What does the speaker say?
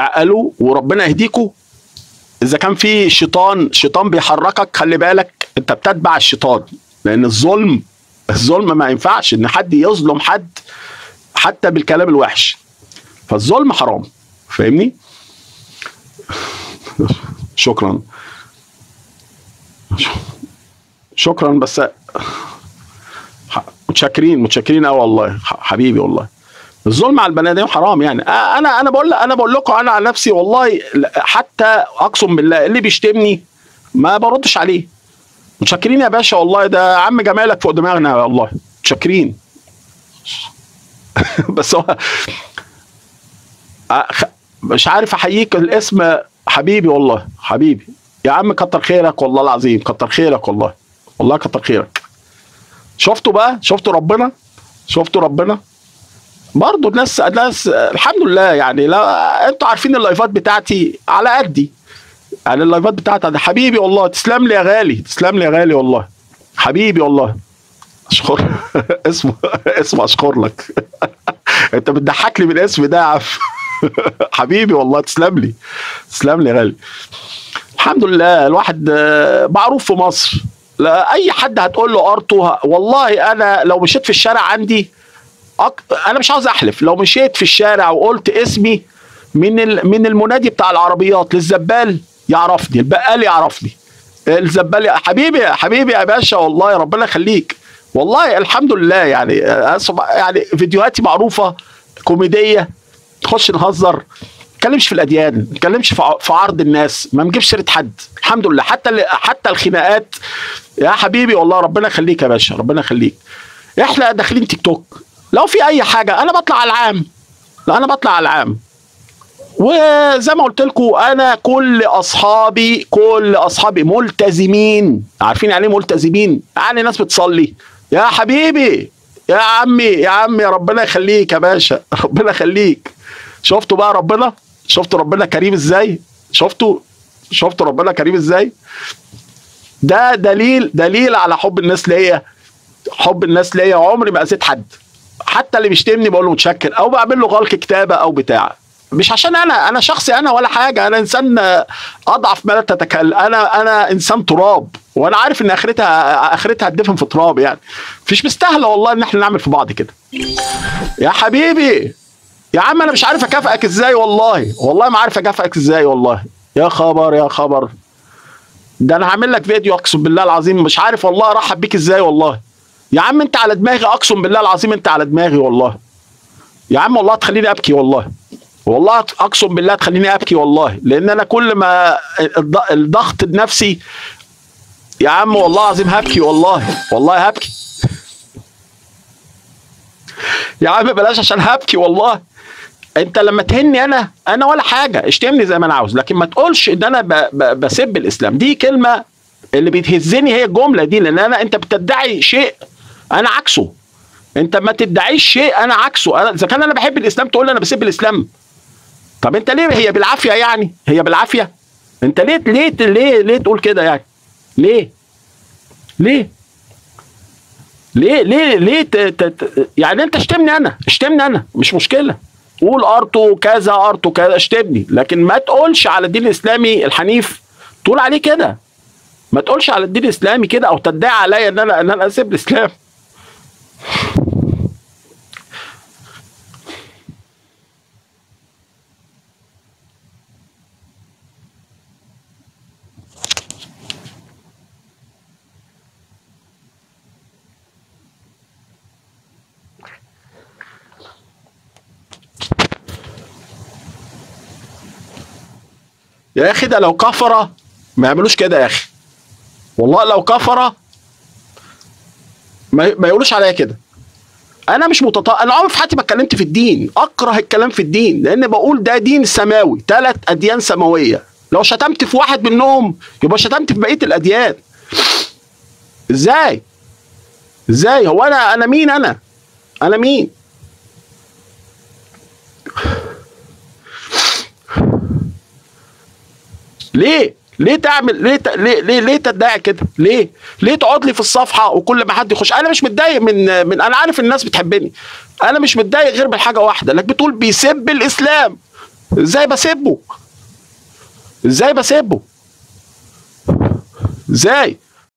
اعقلوا وربنا يهديكوا اذا كان في شيطان شيطان بيحركك خلي بالك انت بتتبع الشيطان لان الظلم الظلم ما ينفعش ان حد يظلم حد حتى بالكلام الوحش فالظلم حرام فاهمني شكرا شكرا بس ح- متشكرين متشكرين قوي والله ح- حبيبي والله الظلم على البني ادمين حرام يعني آه، انا انا بقول انا بقول لكم انا على نفسي والله ل- حتى اقسم بالله اللي بيشتمني ما بردش عليه متشكرين يا باشا والله ده عم جمالك فوق دماغنا والله متشكرين بس هو آه، خ- مش عارف احييك الاسم حبيبي والله حبيبي يا عم كتر خيرك والله العظيم كتر خيرك والله والله كتر خيرك شفتوا بقى شفتوا ربنا شفتوا ربنا برضه الناس الناس الحمد لله يعني لا انتوا عارفين اللايفات بتاعتي على قدي يعني اللايفات بتاعتي ده حبيبي والله تسلم لي يا غالي تسلم لي يا غالي والله حبيبي والله اشكر اسمه اسمه اشكر لك انت بتضحك لي بالاسم ده يا عم حبيبي والله تسلم لي تسلم لي يا غالي الحمد لله الواحد آه، معروف في مصر لا اي حد هتقول له ارتو ه- والله انا لو مشيت في الشارع عندي أك... انا مش عاوز احلف لو مشيت في الشارع وقلت اسمي من ال... من المنادي بتاع العربيات للزبال يعرفني البقال يعرفني الزبال يا حبيبي يا حبيبي يا باشا والله ربنا يخليك والله الحمد لله يعني آه، أسمع- يعني فيديوهاتي معروفه كوميديه نخش نهزر ما نتكلمش في الاديان ما نتكلمش في ع- في عرض الناس ما نجيبش سيره حد الحمد لله حتى ال- حتى الخناقات يا حبيبي والله ربنا يخليك يا باشا ربنا يخليك احنا داخلين تيك توك لو في اي حاجه انا بطلع على العام لا انا بطلع على العام وزي ما قلت لكم انا كل اصحابي كل اصحابي ملتزمين عارفين يعني ايه ملتزمين يعني ناس بتصلي يا حبيبي يا عمي يا عمي ربنا يخليك يا باشا ربنا يخليك شفتوا بقى ربنا شفتوا ربنا كريم ازاي شفتوا شفتوا ربنا كريم ازاي ده دليل دليل على حب الناس ليا حب الناس ليا عمري ما اذيت حد حتى اللي بيشتمني بقول له متشكر او بعمل له غلق كتابه او بتاع مش عشان انا انا شخصي انا ولا حاجه انا انسان اضعف ما لا تتكلم انا انا انسان تراب وانا عارف ان اخرتها اخرتها هتدفن في تراب يعني مش مستاهله والله ان احنا نعمل في بعض كده يا حبيبي يا عم انا مش عارف اكافئك ازاي والله والله ما عارف اكافئك ازاي والله يا خبر يا خبر ده انا هعمل لك فيديو اقسم بالله العظيم مش عارف والله ارحب بيك ازاي والله يا عم انت على دماغي اقسم بالله العظيم انت على دماغي والله يا عم والله تخليني ابكي والله والله اقسم بالله تخليني ابكي والله لان انا كل ما الض- الضغط النفسي يا عم والله العظيم هبكي والله والله هبكي يا عم بلاش عشان هبكي والله انت لما تهني انا انا ولا حاجه اشتمني زي ما انا عاوز لكن ما تقولش ان انا ب... ب... بسب الاسلام دي كلمه اللي بتهزني هي الجمله دي لان انا انت بتدعي شيء انا عكسه انت ما تدعيش شيء انا عكسه انا اذا كان انا بحب الاسلام تقول لي انا بسب الاسلام طب انت ليه هي بالعافيه يعني هي بالعافيه انت ليه ليه ليه ليه تقول كده يعني ليه ليه ليه ليه ليه ت... ت... ت... يعني انت اشتمني انا اشتمني انا مش مشكله قول ارتو كذا ارتو كذا اشتمني لكن ما تقولش على الدين الاسلامي الحنيف تقول عليه كده ما تقولش على الدين الاسلامي كده او تدعي عليا ان انا ان انا اسيب الاسلام يا اخي ده لو كفره ما يعملوش كده يا اخي والله لو كفره ما, ما يقولوش عليا كده انا مش متطا انا عمري في حياتي ما اتكلمت في الدين اكره الكلام في الدين لان بقول ده دين سماوي ثلاث اديان سماويه لو شتمت في واحد منهم يبقى شتمت في بقيه الاديان ازاي ازاي هو انا انا مين انا انا مين ليه ليه تعمل ليه ت... ليه ليه, ليه تدعي كده ليه ليه تقعد لي في الصفحه وكل ما حد يخش انا مش متضايق من من انا عارف الناس بتحبني انا مش متضايق غير من حاجه واحده انك بتقول بيسب الاسلام ازاي بسيبه ازاي بسيبه ازاي